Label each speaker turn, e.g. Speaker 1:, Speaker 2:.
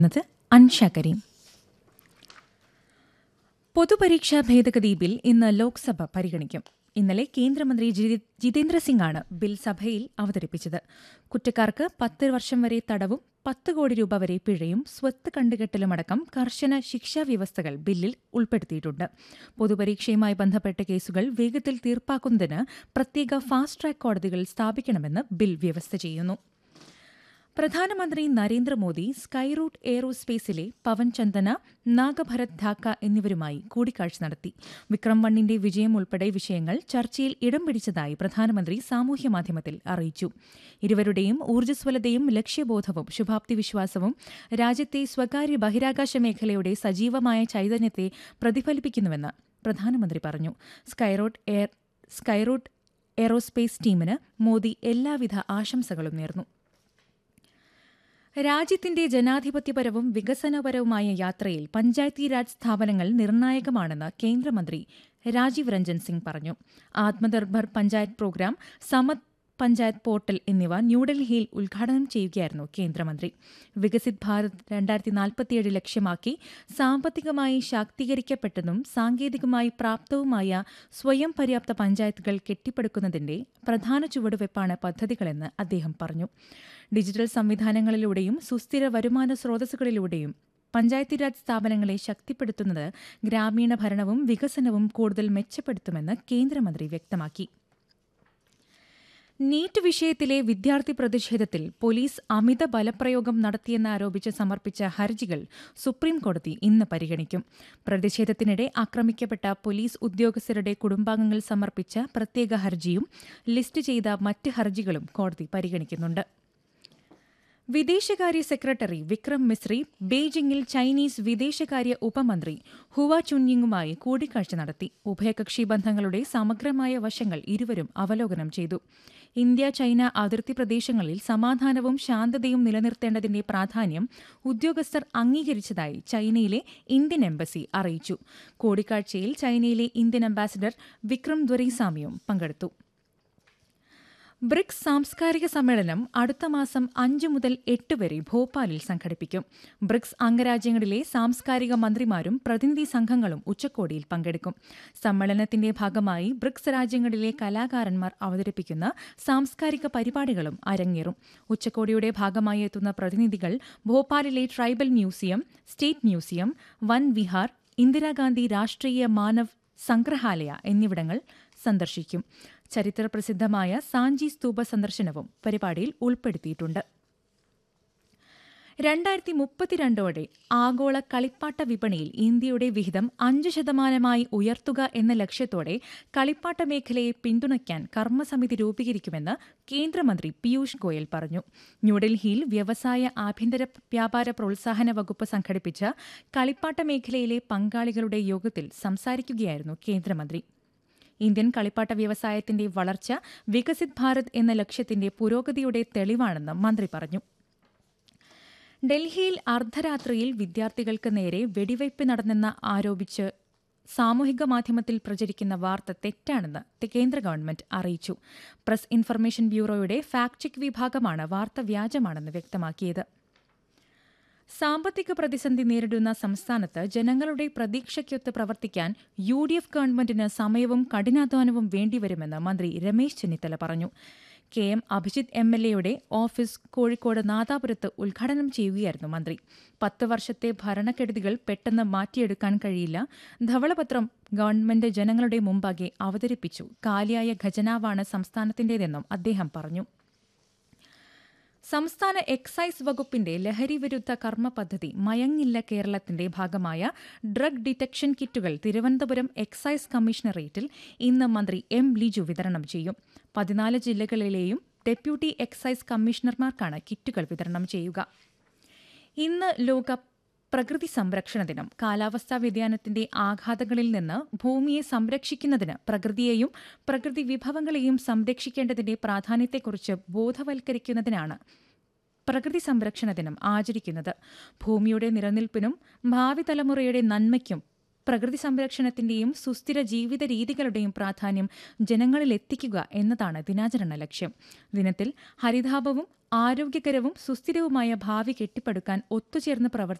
Speaker 1: ന്നത് അൻഷ കരീം പൊതുപരീക്ഷാ ഭേദഗതി ബിൽ ഇന്ന് ലോക്സഭ പരിഗണിക്കും ഇന്നലെ കേന്ദ്രമന്ത്രി ജി- ജിതേന്ദ്ര സിംഗാണ് ബിൽ സഭയിൽ അവതരിപ്പിച്ചത് കുറ്റക്കാർക്ക് പത്ത് വർഷം വരെ തടവും പത്ത് കോടി രൂപ വരെ പിഴയും സ്വത്ത് കണ്ടുകെട്ടലുമടക്കം കർശന ശിക്ഷാ വ്യവസ്ഥകൾ ബില്ലിൽ ഉൾപ്പെടുത്തിയിട്ടുണ്ട് പൊതുപരീക്ഷയുമായി ബന്ധപ്പെട്ട കേസുകൾ വേഗത്തിൽ തീർപ്പാക്കുന്നതിന് പ്രത്യേക ഫാസ്റ്റ് ട്രാക്ക് കോടതികൾ സ്ഥാപിക്കണമെന്ന് ബിൽ വ്യവസ്ഥ ചെയ്യുന്നു പ്രധാനമന്ത്രി നരേന്ദ്രമോദി സ്കൈറൂട്ട് എയ്റോസ്പേസിലെ പവൻ ചന്ദന നാഗഭരത് ധാക്ക എന്നിവരുമായി കൂടിക്കാഴ്ച നടത്തി വിക്രം വണ്ണിന്റെ വിജയം ഉൾപ്പെടെ വിഷയങ്ങൾ ചർച്ചയിൽ ഇടം പിടിച്ചതായി പ്രധാനമന്ത്രി സാമൂഹ്യമാധ്യമത്തിൽ അറിയിച്ചു ഇരുവരുടെയും ഊർജ്ജസ്വലതയും ലക്ഷ്യബോധവും ശുഭാപ്തി വിശ്വാസവും രാജ്യത്തെ സ്വകാര്യ ബഹിരാകാശ മേഖലയുടെ സജീവമായ ചൈതന്യത്തെ പ്രതിഫലിപ്പിക്കുന്നുവെന്ന് പ്രധാനമന്ത്രി പറഞ്ഞു സ്കൈറോട്ട് എയർ സ്കൈറൂട്ട് എയ്റോസ്പേസ് ടീമിന് മോദി എല്ലാവിധ ആശംസകളും നേർന്നു രാജ്യത്തിന്റെ ജനാധിപത്യപരവും വികസനപരവുമായ യാത്രയിൽ പഞ്ചായത്തി രാജ് സ്ഥാപനങ്ങൾ നിർണായകമാണെന്ന് കേന്ദ്രമന്ത്രി രാജീവ് രഞ്ജൻ സിംഗ് പറഞ്ഞു ആത്മനിർഭർ പഞ്ചായത്ത് പ്രോഗ്രാം സമത് പഞ്ചായത്ത് പോർട്ടൽ എന്നിവ ന്യൂഡൽഹിയിൽ ഉദ്ഘാടനം ചെയ്യുകയായിരുന്നു കേന്ദ്രമന്ത്രി വികസിത് ഭാരത് രണ്ടായിരത്തി നാൽപ്പത്തിയേഴ് ലക്ഷ്യമാക്കി സാമ്പത്തികമായി ശാക്തീകരിക്കപ്പെട്ടതും സാങ്കേതികമായി പ്രാപ്തവുമായ സ്വയം പര്യാപ്ത പഞ്ചായത്തുകൾ കെട്ടിപ്പടുക്കുന്നതിന്റെ പ്രധാന ചുവടുവയ്പ്പാണ് പദ്ധതികളെന്ന് അദ്ദേഹം പറഞ്ഞു ഡിജിറ്റൽ സംവിധാനങ്ങളിലൂടെയും സുസ്ഥിര വരുമാന സ്രോതസ്സുകളിലൂടെയും പഞ്ചായത്തി രാജ് സ്ഥാപനങ്ങളെ ശക്തിപ്പെടുത്തുന്നത് ഗ്രാമീണ ഭരണവും വികസനവും കൂടുതൽ മെച്ചപ്പെടുത്തുമെന്ന് കേന്ദ്രമന്ത്രി വ്യക്തമാക്കി നീറ്റ് വിഷയത്തിലെ വിദ്യാർത്ഥി പ്രതിഷേധത്തിൽ പോലീസ് അമിത ബലപ്രയോഗം നടത്തിയെന്നാരോപിച്ച് സമർപ്പിച്ച ഹർജികൾ സുപ്രീംകോടതി ഇന്ന് പരിഗണിക്കും പ്രതിഷേധത്തിനിടെ ആക്രമിക്കപ്പെട്ട പോലീസ് ഉദ്യോഗസ്ഥരുടെ കുടുംബാംഗങ്ങൾ സമർപ്പിച്ച പ്രത്യേക ഹർജിയും ലിസ്റ്റ് ചെയ്ത മറ്റ് ഹർജികളും കോടതി പരിഗണിക്കുന്നുണ്ട് വിദേശകാര്യ സെക്രട്ടറി വിക്രം മിശ്രി ബെയ്ജിംഗിൽ ചൈനീസ് വിദേശകാര്യ ഉപമന്ത്രി ഹുവ ചുൻയിങ്ങുമായി കൂടിക്കാഴ്ച നടത്തി ഉഭയകക്ഷി ബന്ധങ്ങളുടെ സമഗ്രമായ വശങ്ങൾ ഇരുവരും അവലോകനം ചെയ്തു ഇന്ത്യ ചൈന അതിർത്തി പ്രദേശങ്ങളിൽ സമാധാനവും ശാന്തതയും നിലനിർത്തേണ്ടതിന്റെ പ്രാധാന്യം ഉദ്യോഗസ്ഥർ അംഗീകരിച്ചതായി ചൈനയിലെ ഇന്ത്യൻ എംബസി അറിയിച്ചു കൂടിക്കാഴ്ചയിൽ ചൈനയിലെ ഇന്ത്യൻ അംബാസിഡർ വിക്രം ദ്വരൈസാമിയും പങ്കെടുത്തു ബ്രിക്സ് സാംസ്കാരിക സമ്മേളനം അടുത്ത മാസം അഞ്ച് മുതൽ എട്ട് വരെ ഭോപ്പാലിൽ സംഘടിപ്പിക്കും ബ്രിക്സ് അംഗരാജ്യങ്ങളിലെ സാംസ്കാരിക മന്ത്രിമാരും പ്രതിനിധി സംഘങ്ങളും ഉച്ചകോടിയിൽ പങ്കെടുക്കും സമ്മേളനത്തിന്റെ ഭാഗമായി ബ്രിക്സ് രാജ്യങ്ങളിലെ കലാകാരന്മാർ അവതരിപ്പിക്കുന്ന സാംസ്കാരിക പരിപാടികളും അരങ്ങേറും ഉച്ചകോടിയുടെ ഭാഗമായി എത്തുന്ന പ്രതിനിധികൾ ഭോപ്പാലിലെ tribal museum state museum Van Vihar Indira Gandhi രാഷ്ട്രീയ മാനവ് സംഗ്രഹാലയ എന്നിവിടങ്ങൾ സന്ദർശിക്കും ചരിത്രപ്രസിദ്ധമായ സാഞ്ചി സ്തൂപ സന്ദർശനവും പരിപാടിയിൽ ഉൾപ്പെടുത്തിയിട്ടുണ്ട് രണ്ടായിരത്തി മുപ്പത്തിരണ്ടോടെ ആഗോള കളിപ്പാട്ട വിപണിയിൽ ഇന്ത്യയുടെ വിഹിതം അഞ്ച് ശതമാനമായി ഉയർത്തുക എന്ന ലക്ഷ്യത്തോടെ കളിപ്പാട്ട മേഖലയെ പിന്തുണയ്ക്കാൻ കർമ്മസമിതി രൂപീകരിക്കുമെന്ന് കേന്ദ്രമന്ത്രി പീയൂഷ് ഗോയൽ പറഞ്ഞു ന്യൂഡൽഹിയിൽ വ്യവസായ ആഭ്യന്തര വ്യാപാര പ്രോത്സാഹന വകുപ്പ് സംഘടിപ്പിച്ച കളിപ്പാട്ട മേഖലയിലെ പങ്കാളികളുടെ യോഗത്തിൽ സംസാരിക്കുകയായിരുന്നു കേന്ദ്രമന്ത്രി ഇന്ത്യൻ കളിപ്പാട്ട വ്യവസായത്തിന്റെ വളർച്ച വികസിത് ഭാരത് എന്ന ലക്ഷ്യത്തിന്റെ പുരോഗതിയുടെ തെളിവാണെന്ന് മന്ത്രി പറഞ്ഞു ഡൽഹിയിൽ അർദ്ധരാത്രിയിൽ വിദ്യാർത്ഥികൾക്ക് നേരെ വെടിവയ്പ് നടന്നെന്ന് ആരോപിച്ച് സാമൂഹിക മാധ്യമത്തിൽ പ്രചരിക്കുന്ന വാർത്ത തെറ്റാണെന്ന് കേന്ദ്ര ഗവൺമെന്റ് അറിയിച്ചു പ്രസ് ഇൻഫർമേഷൻ ബ്യൂറോയുടെ ഫാക്ട് ചെക്ക് വിഭാഗമാണ് വാർത്ത വ്യാജമാണെന്ന് വ്യക്തമാക്കിയത് സാമ്പത്തിക പ്രതിസന്ധി നേരിടുന്ന സംസ്ഥാനത്ത് ജനങ്ങളുടെ പ്രതീക്ഷയ്ക്കൊത്ത് പ്രവർത്തിക്കാൻ യു ഡി എഫ് ഗവൺമെന്റിന് സമയവും കഠിനാധ്വാനവും വേണ്ടിവരുമെന്ന് മന്ത്രി രമേശ് ചെന്നിത്തല പറഞ്ഞു K M Abhijith M L എയുടെ ഓഫീസ് കോഴിക്കോട് നാദാപുരത്ത് ഉദ്ഘാടനം ചെയ്യുകയായിരുന്നു മന്ത്രി പത്ത് വർഷത്തെ ഭരണക്കെടുതികൾ പെട്ടെന്ന് മാറ്റിയെടുക്കാൻ കഴിയില്ല ധവളപത്രം ഗവൺമെന്റ് ജനങ്ങളുടെ മുമ്പാകെ അവതരിപ്പിച്ചു കാലിയായ ഖജനാവാണ് സംസ്ഥാനത്തിന്റേതെന്നും അദ്ദേഹം പറഞ്ഞു സംസ്ഥാന എക്സൈസ് വകുപ്പിന്റെ ലഹരി വിരുദ്ധ കർമ്മ പദ്ധതി മയങ്ങില്ല കേരളത്തിന്റെ ഭാഗമായ ഡ്രഗ് ഡിറ്റക്ഷൻ കിറ്റുകൾ തിരുവനന്തപുരം എക്സൈസ് കമ്മീഷണറേറ്റിൽ ഇന്ന് മന്ത്രി എം ലിജു വിതരണം ചെയ്യും പതിനാല് ജില്ലകളിലെയും ഡെപ്യൂട്ടി എക്സൈസ് കമ്മീഷണർമാർക്കാണ് കിറ്റുകൾ വിതരണം ചെയ്യുക ഇന്ന് ലോക പ്രകൃതി സംരക്ഷണ ദിനം കാലാവസ്ഥാ വ്യതിയാനത്തിന്റെ ആഘാതങ്ങളിൽ നിന്ന് ഭൂമിയെ സംരക്ഷിക്കുന്നതിന് പ്രകൃതിയെയും പ്രകൃതി വിഭവങ്ങളെയും സംരക്ഷിക്കേണ്ടതിന്റെ പ്രാധാന്യത്തെക്കുറിച്ച് ബോധവൽക്കരിക്കുന്നതിനാണ് പ്രകൃതി സംരക്ഷണ ദിനം ആചരിക്കുന്നത് ഭൂമിയുടെ നിലനിൽപ്പിനും ഭാവി തലമുറയുടെ നന്മയ്ക്കും പ്രകൃതി സംരക്ഷണത്തിന്റെയും സുസ്ഥിര ജീവിത രീതികളുടെയും പ്രാധാന്യം ജനങ്ങളിൽ എത്തിക്കുക എന്നതാണ് ദിനാചരണ ലക്ഷ്യം ദിനത്തിൽ ഹരിതാപവും ആരോഗ്യകരവും സുസ്ഥിരവുമായ ഭാവി കെട്ടിപ്പടുക്കാൻ ഒത്തുചേർന്ന് പ്രവർത്തി